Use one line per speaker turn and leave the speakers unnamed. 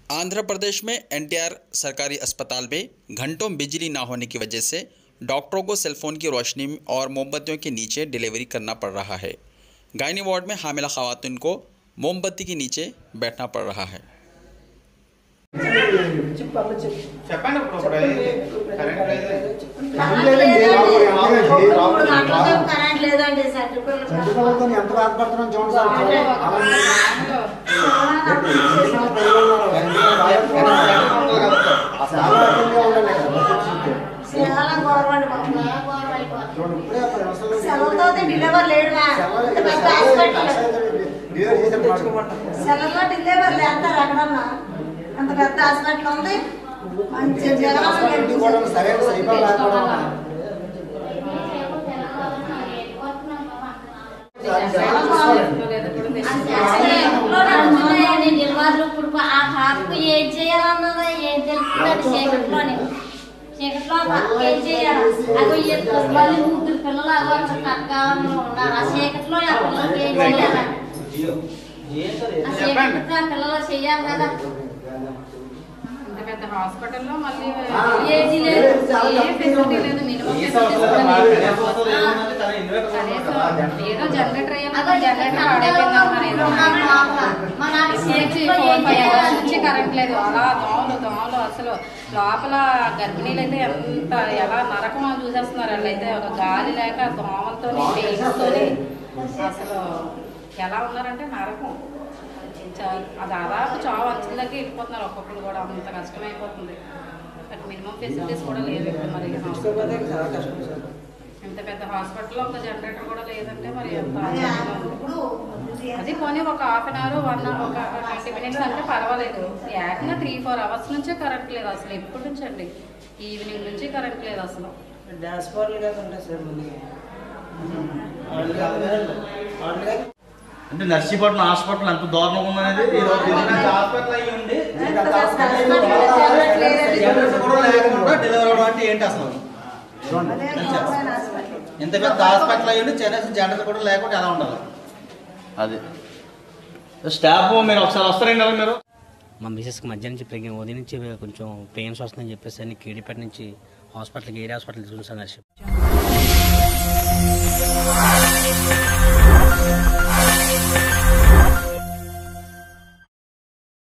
आंध्र प्रदेश में एनटीआर सरकारी अस्पताल में घंटों बिजली ना होने की वजह से डॉक्टरों को सेलफोन की रोशनी और मोमबत्तियों के नीचे डिलीवरी करना पड़ रहा है गायनी वार्ड में हामिला खातून को मोमबत्ती के नीचे बैठना पड़ रहा है
చెప్పండి ఇప్పుడు ఇప్పుడు కరెంట్ లేదు
మూడు గంటలసేపు కరెంట్ లేదండి సర్టిఫికెట్లు
చంద్రబాబుతో ఎంత బాధపడుతున్నాం చూడండి సార్ చాలా రకంగా ఉండాలి కదా.
చాలా గౌరవం బాబు గౌరవం అయిపోతుంది
చూడండి, ఇప్పుడే అప్పుడు అసలు
సెలవుతో డెలివర్ లేడువా
సెలవులు
ఇంత పెద్ద
సెలవులు
హాస్పిటల్
డెలివరీ చేశారు మాట.
సెలవులో డెలివర్ లేస్తారు ఎక్కడన్నా అంత పెద్ద హాస్పిటల్ ఉంది మంచి
హాస్పిటల్కి కూడా
జగన్
సరైన సైబర్ లేకపోవడం వల్ల.
డెలివరీ ఇప్పుడు ఆ పాపకు ఏం చేయాలన్నది ఏం తెలుస్తుంది చీకట్లోనే చీకట్లో ఆ పాపకు ఏం చేయాలి అగో ఎత్తు మళ్ళీ ముగ్గురు పిల్లలు అగో అక్కడ కట్కాలంలో ఉన్నారు ఆ చీకట్లో ఆ పిల్లలకి ఏం చేయాలి ఆ చీకట్లో ఆ పిల్లలు చేయాలి కదా
ఇంత పెద్ద హాస్పిటల్లో మళ్ళీ
ఆ,
ఏజీ లేదు
చాలా
ఏ ఫెసిలిటీ లేదు మినిమం ఫెసిలిటీస్ కూడా లేవు. కనీసం ఏదో జనరేటర్
అగో
అయ్యాక జనరేటర్ పాడైపోయింది అన్నారు ఏదో
మా నాన్న
చేసి
చీకట్లో
ఫోర్
ఏం
ఫైవ్ అవర్స్
చేయాలి
నుంచి కరెంట్ లేదు అలా దోమలు దోమలు అసలు లోపల గర్భిణీలు అయితే ఎంత ఎలా నరకం అని చూసేస్తున్నారు వాళ్ళు అయితే ఒక గాలి లేక దోమలతో పెయిన్స్తోని అసలు ఎలా ఉన్నారంటే నరకం చా- ఆ దాదాపు చావు అంచులకి వెళ్ళిపోతున్నారు ఒక్కొక్కరు కూడా అంత కష్టమైపోతుంది బట్ మినిమం ఫెసిలిటీస్ కూడా లేవు ఇక్కడ మరి హాస్పిటల్ ఇంత పెద్ద హాస్పిటల్లో ఒక జనరేటర్ కూడా లేదంటే మరి ఎంత ఆశ్చర్యంగా ఉంది. అది పోనీ ఒక హాఫ్ అన్ అవర్ వన్ ఒక ట్వంటీ మినిట్స్ అంటే పర్వాలేదు ఏకంగా త్రీ ఫోర్ అవర్స్ నుంచే కరెంట్ లేదు అసలు ఎప్పటి నుంచి అండి ఈవినింగ్ నుంచి కరెంట్ లేదు అసలు
డాన్స్ బార్లు కాదు ఉంటాయి సార్ ముందుగా వాళ్ళు కాదు వాళ్ళు కాదు
అంటే నర్సీపట్నం హాస్పిటల్ ఎంత దారుణంగా ఉందనేది ఈ రోజు తెలిసింది.
హాస్పిటల్ అయ్యి ఉండి
ఇంకా హాస్పిటల్ అయితే
జనరేటర్ కూడా లేకుండా డెలివరీ అవ్వడం అంటే ఏంటి అసలు ఇంత పెద్ద హాస్పిటల్ అయ్యి ఉండి చెన్నై జనరేటర్ కూడా లేకుండా ఎలా ఉండాలి అది స్టాఫ్ మీరు ఒకసారి వస్తారండి కదా మీరు
మా మిసెస్కి మధ్య నుంచి ప్రెగ్నెంట్ ఉదయం నుంచి కొంచెం పెయిన్స్ వస్తుందని చెప్పేసి అన్ని కేడీపేట నుంచి హాస్పిటల్కి ఏరియా హాస్పిటల్ తీసుకుని సార్ నర్సి